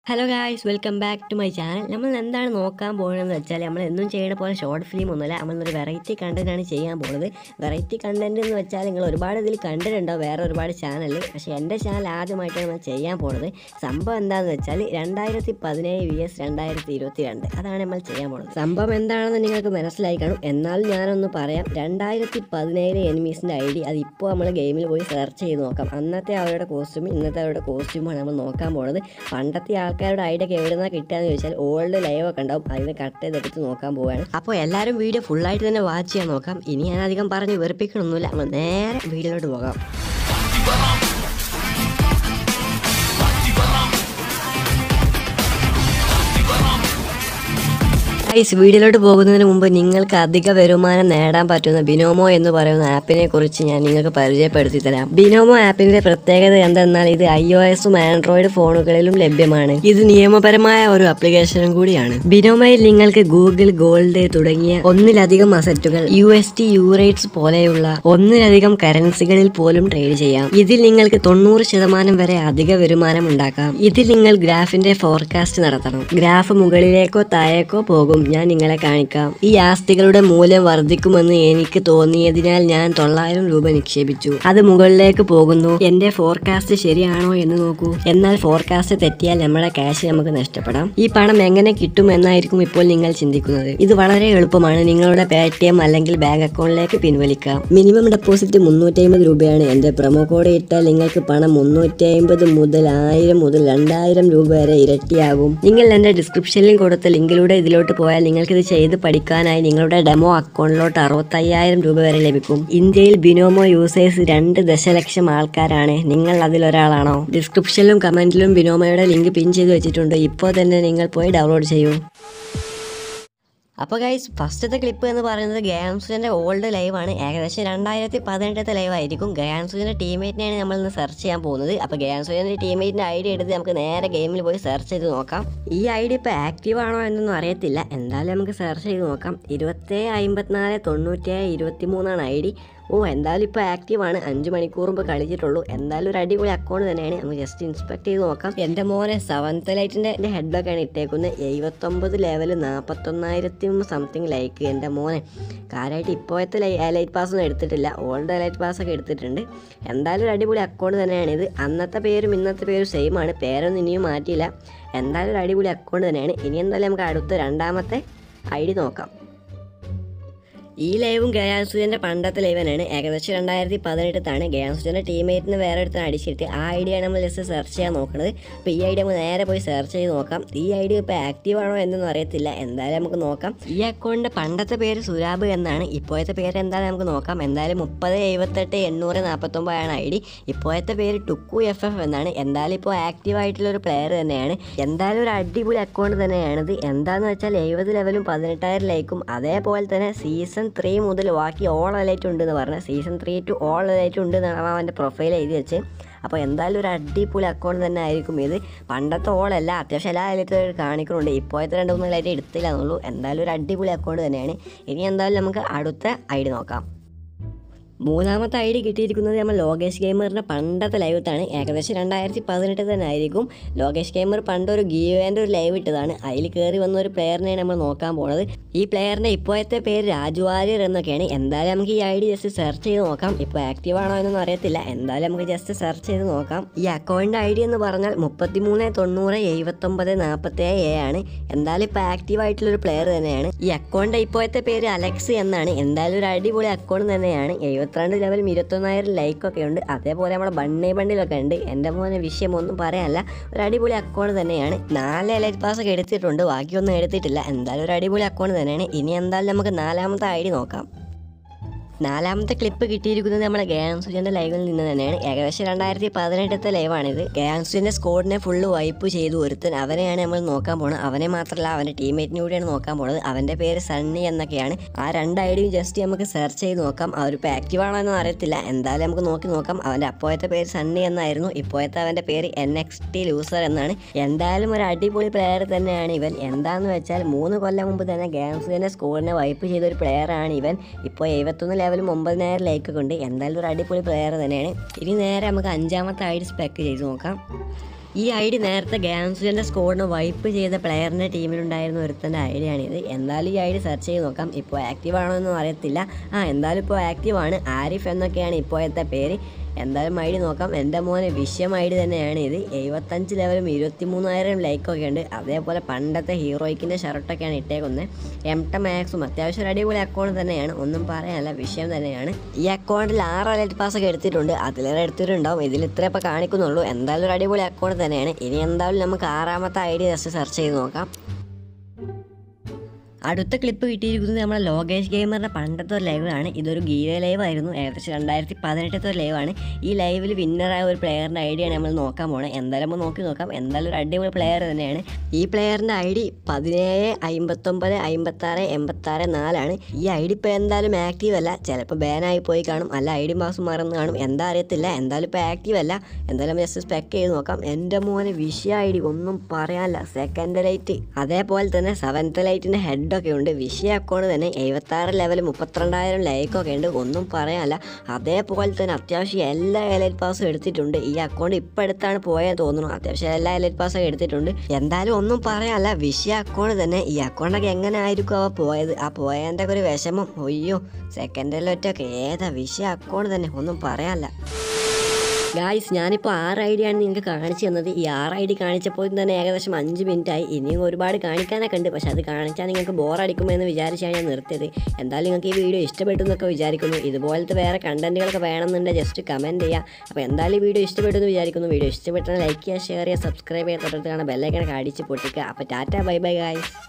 hello guys welcome back to my channel നമ്മൾ എന്താണ് നോക്കാൻ പോകുന്നതെന്ന് വെച്ചാൽ നമ്മൾ എന്നും ചെയ്യുന്ന പോലെ ഷോർട്ട് ഫിലിം ഒന്നുമല്ല നമ്മളൊരു വെറൈറ്റി കണ്ടന്റ് ആണ് ചെയ്യാൻ പോകുന്നത് വെറൈറ്റി കണ്ടന്റ് എന്ന് വെച്ചാൽ നിങ്ങൾ ഒരുപാട് ഇതിൽ കണ്ടിട്ടുണ്ടാവും വേറെ ഒരുപാട് ചാനലിൽ പക്ഷേ എൻ്റെ ചാനൽ ആദ്യമായിട്ടാണ് നമ്മൾ ചെയ്യാൻ പോകുന്നത് സംഭവം എന്താണെന്ന് വെച്ചാൽ രണ്ടായിരത്തി പതിനേഴ് വി എസ് രണ്ടായിരത്തി ഇരുപത്തി രണ്ട് അതാണ് നമ്മൾ ചെയ്യാൻ പോകുന്നത് സംഭവം എന്താണെന്ന് നിങ്ങൾക്ക് മനസ്സിലായി കാണും എന്നാലും ഞാനൊന്ന് പറയാം രണ്ടായിരത്തി പതിനേഴ് എനിമീസിൻ്റെ ഐ ഡി അത് ഇപ്പോൾ നമ്മൾ ഗെയിമിൽ പോയി സെർച്ച് ചെയ്ത് നോക്കാം അന്നത്തെ അവരുടെ കോസ്റ്റ്യൂം ഇന്നത്തെ അവരുടെ കോസ്റ്റ്യൂമാണ് നമ്മൾ നോക്കാൻ പോകുന്നത് പണ്ടത്തെ ആൾക്കാരുടെ ഐഡിയ ഒക്കെ എവിടെ നിന്നാണ് കിട്ടുകയെന്ന് ചോദിച്ചാൽ ഓൾഡ് ലൈവ് ഒക്കെ ഉണ്ടാവും അതിന് കട്ട് ചെയ്തെടുത്ത് നോക്കാൻ പോവുകയാണ് അപ്പോൾ എല്ലാവരും വീഡിയോ ഫുള്ളായിട്ട് തന്നെ വാച്ച് ചെയ്യാൻ നോക്കാം ഇനി ഞാൻ അധികം പറഞ്ഞ് വെറുപ്പിക്കണമൊന്നുമില്ല നമ്മൾ നേരെ വീഡിയോയിലോട്ട് പോകാം ഗൈസ് വീഡിയോയിലോട്ട് പോകുന്നതിന് മുമ്പ് നിങ്ങൾക്ക് അധിക വരുമാനം നേടാൻ പറ്റുന്ന ബിനോമോ എന്ന് പറയുന്ന ആപ്പിനെ കുറിച്ച് ഞാൻ നിങ്ങൾക്ക് പരിചയപ്പെടുത്തി തരാം ബിനോമോ ആപ്പിന്റെ പ്രത്യേകത എന്തെന്നാൽ ഇത് ഐ ഒ എസും ആൻഡ്രോയിഡ് ഫോണുകളിലും ലഭ്യമാണ് ഇത് നിയമപരമായ ഒരു ആപ്ലിക്കേഷനും കൂടിയാണ് ബിനോമയിൽ നിങ്ങൾക്ക് ഗൂഗിൾ ഗോൾഡ് തുടങ്ങിയ ഒന്നിലധികം അസറ്റുകൾ യു എസ് ടി യൂറേറ്റ്സ് പോലെയുള്ള ഒന്നിലധികം കറൻസികളിൽ പോലും ട്രേഡ് ചെയ്യാം ഇതിൽ നിങ്ങൾക്ക് തൊണ്ണൂറ് ശതമാനം വരെ അധിക വരുമാനം ഉണ്ടാക്കാം ഇതിൽ നിങ്ങൾ ഗ്രാഫിന്റെ ഫോർകാസ്റ്റ് നടത്തണം ഗ്രാഫ് മുകളിലേക്കോ താഴേക്കോ പോകും ഞാൻ നിങ്ങളെ കാണിക്കാം ഈ ആസ്തികളുടെ മൂല്യം വർദ്ധിക്കുമെന്ന് എനിക്ക് തോന്നിയതിനാൽ ഞാൻ തൊള്ളായിരം രൂപ നിക്ഷേപിച്ചു അത് മുകളിലേക്ക് പോകുന്നു എന്റെ ഫോർകാസ്റ്റ് ശരിയാണോ എന്ന് നോക്കൂ എന്നാൽ ഫോർകാസ്റ്റ് തെറ്റിയാൽ നമ്മുടെ ക്യാഷ് നമുക്ക് നഷ്ടപ്പെടാം ഈ പണം എങ്ങനെ കിട്ടും എന്നായിരിക്കും ഇപ്പോൾ നിങ്ങൾ ചിന്തിക്കുന്നത് ഇത് വളരെ എളുപ്പമാണ് നിങ്ങളുടെ പേ ടി എം അല്ലെങ്കിൽ ബാങ്ക് അക്കൗണ്ടിലേക്ക് പിൻവലിക്കാം മിനിമം ഡെപ്പോസിറ്റ് മുന്നൂറ്റി അമ്പത് രൂപയാണ് എന്റെ പ്രൊമോ കോഡ് ഇട്ടാൽ നിങ്ങൾക്ക് പണം മുന്നൂറ്റി അമ്പത് മുതൽ ആയിരം മുതൽ രണ്ടായിരം രൂപ വരെ ഇരട്ടിയാകും നിങ്ങൾ എന്റെ ഡിസ്ക്രിപ്ഷനിൽ കൊടുത്ത ലിങ്കിലൂടെ ഇതിലോട്ട് പോയാൽ നിങ്ങൾക്ക് ഇത് ചെയ്ത് പഠിക്കാനായി നിങ്ങളുടെ ഡെമോ അക്കൗണ്ടിലോട്ട് അറുപത്തയ്യായിരം രൂപ വരെ ലഭിക്കും ഇന്ത്യയിൽ ബിനോമോ യൂസേഴ്സ് രണ്ട് ദശലക്ഷം ആൾക്കാരാണ് നിങ്ങൾ അതിലൊരാളാണോ ഡിസ്ക്രിപ്ഷനിലും കമന്റിലും ബിനോമോയുടെ ലിങ്ക് പിൻ ചെയ്ത് വെച്ചിട്ടുണ്ട് ഇപ്പോൾ തന്നെ നിങ്ങൾ പോയി ഡൗൺലോഡ് ചെയ്യൂ അപ്പോൾ ഗൈസ് ഫസ്റ്റത്തെ ക്ലിപ്പ് എന്ന് പറയുന്നത് ഗയാൻസുവിൻ്റെ ഓൾഡ് ലൈവാണ് ഏകദേശം രണ്ടായിരത്തി പതിനെട്ടത്തെ ലൈവ് ആയിരിക്കും ഗയാൻസുവിൻ്റെ ടീമേറ്റിനെയാണ് നമ്മൾ ഇന്ന് സെർച്ച് ചെയ്യാൻ പോകുന്നത് അപ്പോൾ ഗയാൻസുവിൻ്റെ ടീമേറ്റിൻ്റെ ഐ ഡി എടുത്ത് നമുക്ക് നേരെ ഗെയിമിൽ പോയി സെർച്ച് ചെയ്ത് നോക്കാം ഈ ഐ ഡി ഇപ്പോൾ ആക്റ്റീവ് ആണോ എന്നൊന്നും അറിയത്തില്ല എന്തായാലും നമുക്ക് സെർച്ച് ചെയ്ത് നോക്കാം ഇരുപത്തേഴ് അമ്പത്തിനാല് തൊണ്ണൂറ്റേഴ് ഇരുപത്തി മൂന്നാണ് ഐ ഡി ഓ എന്തായാലും ഇപ്പോൾ ആക്റ്റീവ് ആണ് അഞ്ച് മണിക്കൂർ മുമ്പ് കളിച്ചിട്ടുള്ളൂ എന്തായാലും ഒരു അടിപൊളി അക്കൗണ്ട് തന്നെയാണ് നമുക്ക് ജസ്റ്റ് ഇൻസ്പെക്ട് ചെയ്ത് നോക്കാം എൻ്റെ മോനെ സെവൻത്ത് ലൈറ്റിൻ്റെ എൻ്റെ ഹെഡ്ബാക്കാണ് ഇട്ടേക്കുന്നത് എഴുപത്തൊമ്പത് ലെവൽ നാൽപ്പത്തൊന്നായിരത്തി സംതിങ് ലൈക്ക് എൻ്റെ മോനെ കാര്യമായിട്ട് ഇപ്പോഴത്തെ ലൈ ലൈറ്റ് പാസ് ഒന്നും എടുത്തിട്ടില്ല ഓൾഡ് ലൈറ്റ് പാസ് ഒക്കെ എടുത്തിട്ടുണ്ട് എന്തായാലും ഒരു അടിപൊളി അക്കൗണ്ട് തന്നെയാണ് ഇത് അന്നത്തെ പേരും ഇന്നത്തെ പേരും സെയിം ആണ് പേരൊന്നും ഇനിയും മാറ്റിയില്ല എന്തായാലും ഒരു അടിപൊളി അക്കൗണ്ട് തന്നെയാണ് ഇനി എന്തായാലും നമുക്ക് അടുത്ത രണ്ടാമത്തെ ഐ ഡി നോക്കാം ഈ ലൈവും ഗയാസുജൻ്റെ പണ്ടത്തെ ലൈവ് തന്നെയാണ് ഏകദേശം രണ്ടായിരത്തി പതിനെട്ടത്താണ് ഗയാസുജൻ്റെ ടീമേറ്റിന് വേറെ അടുത്ത് അടിച്ചിട്ട് ആ ഐഡിയ നമ്മൾ ജസ്റ്റ് സെർച്ച് ചെയ്യാൻ നോക്കുന്നത് അപ്പോൾ ഈ ഐഡിയ നമുക്ക് നേരെ പോയി സെർച്ച് ചെയ്ത് നോക്കാം ഈ ഐഡിയ ഇപ്പോൾ ആക്റ്റീവ് ആണോ എന്നൊന്നും അറിയത്തില്ല എന്തായാലും നമുക്ക് നോക്കാം ഈ അക്കൗണ്ടിൻ്റെ പണ്ടത്തെ പേര് സുരാബ് എന്നാണ് ഇപ്പോഴത്തെ പേര് എന്തായാലും നമുക്ക് നോക്കാം എന്തായാലും മുപ്പത് എഴുപത്തെട്ട് എണ്ണൂറ് നാൽപ്പത്തൊമ്പതാണ് ഐ ഡി ഇപ്പോഴത്തെ പേര് ടുക്കു എഫ് എഫ് എന്നാണ് എന്തായാലും ഇപ്പോൾ ആക്റ്റീവ് ആയിട്ടുള്ള ഒരു പ്ലെയർ തന്നെയാണ് എന്തായാലും ഒരു അടിപൊളി അക്കൗണ്ട് തന്നെയാണിത് എന്താണെന്ന് വെച്ചാൽ എഴുപത് ലെവലും പതിനെട്ടായിരം ലൈക്കും അതേപോലെ തന്നെ സീസൺ ത്രീ മുതൽ ബാക്കി ഓൾ അലൈറ്റ് ഉണ്ട് എന്ന് പറഞ്ഞാൽ സീസൺ ത്രീ ടു ഓൾ അലൈറ്റ് ഉണ്ട് എന്നാണ് അവൻ അവൻ്റെ പ്രൊഫൈൽ എഴുതി വെച്ച് അപ്പോൾ എന്തായാലും ഒരു അടിപൊളി അക്കൗണ്ട് തന്നെ ആയിരിക്കും ഇത് പണ്ടത്തെ ഓളല്ല അത്യാവശ്യം എല്ലാ അലൈറ്റ് കാണിക്കുന്നുണ്ട് ഇപ്പോഴത്തെ രണ്ട് മൂന്ന് ലൈറ്റ് എടുത്തില്ല എന്നുള്ളൂ എന്തായാലും ഒരു അടിപൊളി അക്കൗണ്ട് തന്നെയാണ് ഇനി എന്തായാലും നമുക്ക് അടുത്ത ഐ ഡി നോക്കാം മൂന്നാമത്തെ ഐ ഡി കിട്ടിയിരിക്കുന്നത് നമ്മൾ ലോകേഷ് ഗെയിമറിൻ്റെ പണ്ടത്തെ ലൈവത്താണ് ഏകദേശം രണ്ടായിരത്തി പതിനെട്ട് തന്നെ ആയിരിക്കും ലോകേഷ് ഗെയിമർ പണ്ട് ഒരു ഗീവേൻ്റെ ഒരു ലൈവ് ഇട്ടതാണ് അതിൽ കയറി വന്ന ഒരു പ്ലെയറിനെയാണ് നമ്മൾ നോക്കാൻ പോണത് ഈ പ്ലെയറിൻ്റെ ഇപ്പോഴത്തെ പേര് രാജു വാര്യർ എന്നൊക്കെയാണ് എന്തായാലും നമുക്ക് ഈ ഐ ഡി ജസ്റ്റ് സെർച്ച് ചെയ്ത് നോക്കാം ഇപ്പോൾ ആക്റ്റീവ് ആണോ എന്നൊന്നും അറിയത്തില്ല എന്തായാലും നമുക്ക് ജസ്റ്റ് സെർച്ച് ചെയ്ത് നോക്കാം ഈ അക്കൗണ്ട് ഐ ഡി എന്ന് പറഞ്ഞാൽ മുപ്പത്തി മൂന്ന് തൊണ്ണൂറ് എഴുപത്തൊമ്പത് നാൽപ്പത്തേഴ് എ ആണ് എന്തായാലും ഇപ്പോൾ ആക്റ്റീവ് ആയിട്ടുള്ള ഒരു പ്ലെയർ തന്നെയാണ് ഈ അക്കൗണ്ട് ഇപ്പോഴത്തെ പേര് അലക്സ് എന്നാണ് എന്തായാലും ഒരു അടിപൊളി അക്കൗണ്ട് തന്നെയാണ് എഴുപത്തിരണ്ട് ലെവലും ഇരുപത്തൊന്നായിരം ലൈക്കൊക്കെ ഉണ്ട് അതേപോലെ നമ്മുടെ ബണ്ണേ ബണ്ടിലൊക്കെ ഉണ്ട് എൻ്റെ മോനെ വിഷയം ഒന്നും പറയാനല്ല ഒരു അടിപൊളി അക്കൗണ്ട് തന്നെയാണ് നാല് ലൈറ്റ് പാസ് ഒക്കെ എടുത്തിട്ടുണ്ട് ബാക്കിയൊന്നും എടുത്തിട്ടില്ല എന്തായാലും ഒരു അടിപൊളി അക്കൗണ്ട് തന്നെയാണ് ഇനി എന്തായാലും നമുക്ക് നാലാമത്തെ ഐ ഡി നോക്കാം നാലാമത്തെ ക്ലിപ്പ് കിട്ടിയിരിക്കുന്നത് നമ്മുടെ ഗയാൻസുജൻ്റെ ലൈവിൽ നിന്ന് തന്നെയാണ് ഏകദേശം രണ്ടായിരത്തി പതിനെട്ടത്തെ ലൈവാണിത് ഗയാൻസുജൻ്റെ സ്കോഡിനെ ഫുള്ള് വൈപ്പ് ചെയ്തു ഒരുത്തൻ അവനെയാണ് നമ്മൾ നോക്കാൻ പോകുന്നത് അവനെ മാത്രമല്ല അവൻ്റെ ടീമേറ്റിനെ കൂടിയാണ് നോക്കാൻ പോകുന്നത് അവൻ്റെ പേര് സണ്ണി എന്നൊക്കെയാണ് ആ രണ്ട് ഐഡിയും ജസ്റ്റ് നമുക്ക് സെർച്ച് ചെയ്ത് നോക്കാം അവരിപ്പോൾ ആക്റ്റീവ് ആണോ എന്ന് അറിയത്തില്ല എന്തായാലും നമുക്ക് നോക്കി നോക്കാം അവൻ്റെ അപ്പോഴത്തെ പേര് സണ്ണി എന്നായിരുന്നു ഇപ്പോഴത്തെ അവൻ്റെ പേര് എൻ എക്സ് ടി ലൂസർ എന്നാണ് എന്തായാലും ഒരു അടിപൊളി പ്ലെയർ തന്നെയാണ് ഇവൻ എന്താണെന്ന് വെച്ചാൽ മൂന്ന് കൊല്ലം മുമ്പ് തന്നെ ഗയാൻസുജൻ്റെ സ്കോഡിനെ വൈപ്പ് ചെയ്ത ഒരു പ്ലെയറാണ് ഇവൻ ഇപ്പോൾ എഴുപത്തൊന്ന് ലെവലും ഒമ്പതിനായിരം ലൈക്കൊക്കെ ഉണ്ട് എന്തായാലും ഒരു അടിപൊളി പ്ലെയർ തന്നെയാണ് ഇനി നേരെ നമുക്ക് അഞ്ചാമത്തെ ഐഡി സ്പെക്ക് ചെയ്ത് നോക്കാം ഈ ഐ ഡി നേരത്തെ ഗാംസുവിൻ്റെ സ്കോഡിനെ വൈപ്പ് ചെയ്ത പ്ലെയറിൻ്റെ ടീമിലുണ്ടായിരുന്ന ഒരുത്തൻ്റെ ഐഡിയ ആണിത് എന്തായാലും ഈ ഐ ഡി സെർച്ച് ചെയ്ത് നോക്കാം ഇപ്പോൾ ആക്റ്റീവ് ആണോ എന്നൊന്നും അറിയത്തില്ല ആ എന്തായാലും ഇപ്പോൾ ആക്റ്റീവ് ആണ് ആരിഫ് എന്നൊക്കെയാണ് ഇപ്പോഴത്തെ പേര് എന്തായാലും ഐ ഡി നോക്കാം എൻ്റെ മോനെ വിഷയം ഐ ഡി തന്നെയാണ് ഇത് എഴുപത്തഞ്ച് ലെവലും ഇരുപത്തി മൂന്നായിരം ലൈക്കൊക്കെ ഉണ്ട് അതേപോലെ പണ്ടത്തെ ഹീറോയ്ക്കിൻ്റെ ഷർട്ടൊക്കെയാണ് ഇട്ടേക്കുന്നത് എം ടെ മാക്സും അത്യാവശ്യം ഒരു അടിപൊളി അക്കൗണ്ട് തന്നെയാണ് ഒന്നും പറയാനല്ല വിഷയം തന്നെയാണ് ഈ അക്കൗണ്ടിൽ ആറ് അലർട്ട് പാസ് ഒക്കെ എടുത്തിട്ടുണ്ട് അതിലേറെ എടുത്തിട്ടുണ്ടാവും ഇതിൽ ഇത്ര ഇപ്പോൾ കാണിക്കുന്നുള്ളൂ എന്തായാലും ഒരു അടിപൊളി അക്കൗണ്ട് തന്നെയാണ് ഇനി എന്തായാലും നമുക്ക് ആറാമത്തെ ഐ ഡി ജസ്റ്റ് സെർച്ച് ചെയ്ത് നോക്കാം അടുത്ത ക്ലിപ്പ് കിട്ടിയിരിക്കുന്നത് നമ്മുടെ ലോകേഷ് ഗെയിമറിൻ്റെ പണ്ടത്തെ ഒരു ലൈവാണ് ഇതൊരു ഗീവ ലൈവ് ആയിരുന്നു ഏകദേശം രണ്ടായിരത്തി പതിനെട്ടത്തെ ഒരു ലൈവാണ് ഈ ലൈവിൽ വിന്നറായ ഒരു പ്ലെയറിൻ്റെ ഐ ഡിയാണ് നമ്മൾ നോക്കാൻ പോണത് എന്തായാലും നമ്മൾ നോക്കി നോക്കാം എന്തായാലും ഒരു അടിപൊളി പ്ലെയർ തന്നെയാണ് ഈ പ്ലെയറിൻ്റെ ഐ ഡി പതിനേഴ് അമ്പത്തൊമ്പത് അമ്പത്താറ് എൺപത്താറ് നാലാണ് ഈ ഐ ഡി ഇപ്പോൾ എന്തായാലും ആക്റ്റീവ് അല്ല ചിലപ്പോൾ ബാനായി പോയി കാണും അല്ല ഐ ഡി മാസം മറന്ന് കാണും എന്താ അറിയത്തില്ല എന്തായാലും ഇപ്പോൾ ആക്റ്റീവ് അല്ല എന്തായാലും ജസ്റ്റ് സ്പെക്ക് ചെയ്ത് നോക്കാം എൻ്റെ മോനെ വിഷയ ഐ ഡി ഒന്നും പറയാനില്ല സെക്കൻഡ് ലൈറ്റ് അതേപോലെ തന്നെ സെവൻത്ത് ലൈറ്റിൻ്റെ ഹെഡൊക്കെ ഉണ്ട് വിഷയ അക്കൗണ്ട് തന്നെ എഴുപത്താറ് ലെവൽ മുപ്പത്തിരണ്ടായിരം ലൈക്കൊക്കെ ഉണ്ട് ഒന്നും പറയാനില്ല അതേപോലെ തന്നെ അത്യാവശ്യം എല്ലാ എലൈറ്റ് പാസും എടുത്തിട്ടുണ്ട് ഈ അക്കൗണ്ട് ഇപ്പം അടുത്താണ് പോയെന്ന് തോന്നുന്നു അത്യാവശ്യം എല്ലാ എലൈറ്റ് പാസും എടുത്തിട്ടുണ്ട് എന്തായാലും ഒന്നും പറയാനില്ല വിഷയ അക്കൗണ്ട് തന്നെ ഈ അക്കൗണ്ടൊക്കെ എങ്ങനെ ആയിരിക്കും അവ പോയത് ആ പോയതിൻ്റെ ഒക്കെ ഒരു വിഷമം ഒയ്യോ സെക്കൻഡ് ലൊറ്റൊക്കെ ഏതാ വിഷയ അക്കൗണ്ട് തന്നെ ഒന്നും പറയാനില്ല ഗായ്സ് ഞാനിപ്പോൾ ആറ് ഐ ഡിയാണ് നിങ്ങൾക്ക് കാണിച്ചു തന്നത് ഈ ആറ് ഐ ഡി കാണിച്ചപ്പോൾ തന്നെ ഏകദേശം അഞ്ച് മിനിറ്റ് ആയി ഇനിയും ഒരുപാട് കാണിക്കാനൊക്കെ ഉണ്ട് പക്ഷെ അത് കാണിച്ചാൽ നിങ്ങൾക്ക് ബോറടിക്കുമെന്ന് വിചാരിച്ചാണ് ഞാൻ നിർത്തിയത് എന്തായാലും നിങ്ങൾക്ക് ഈ വീഡിയോ ഇഷ്ടപ്പെട്ടു എന്നൊക്കെ വിചാരിക്കുന്നു ഇതുപോലത്തെ വേറെ കണ്ടന്റുകളൊക്കെ വേണമെന്നുണ്ടെങ്കിൽ ജസ്റ്റ് കമൻറ്റ് ചെയ്യുക അപ്പോൾ എന്തായാലും ഈ വീഡിയോ ഇഷ്ടപ്പെട്ടു എന്ന് വിചാരിക്കുന്നു വീഡിയോ ഇഷ്ടപ്പെട്ടാൽ ലൈക്ക് ചെയ്യുക ഷെയർ ചെയ്യുക സബ്സ്ക്രൈബ് ചെയ്യുക തൊട്ടടുത്ത് കാണാൻ ബെല്ലൈക്കണൊക്കെ അടിച്ച് പൊട്ടിക്കുക അപ്പോൾ ടാറ്റ ബൈ ബൈ ഗായ്സ്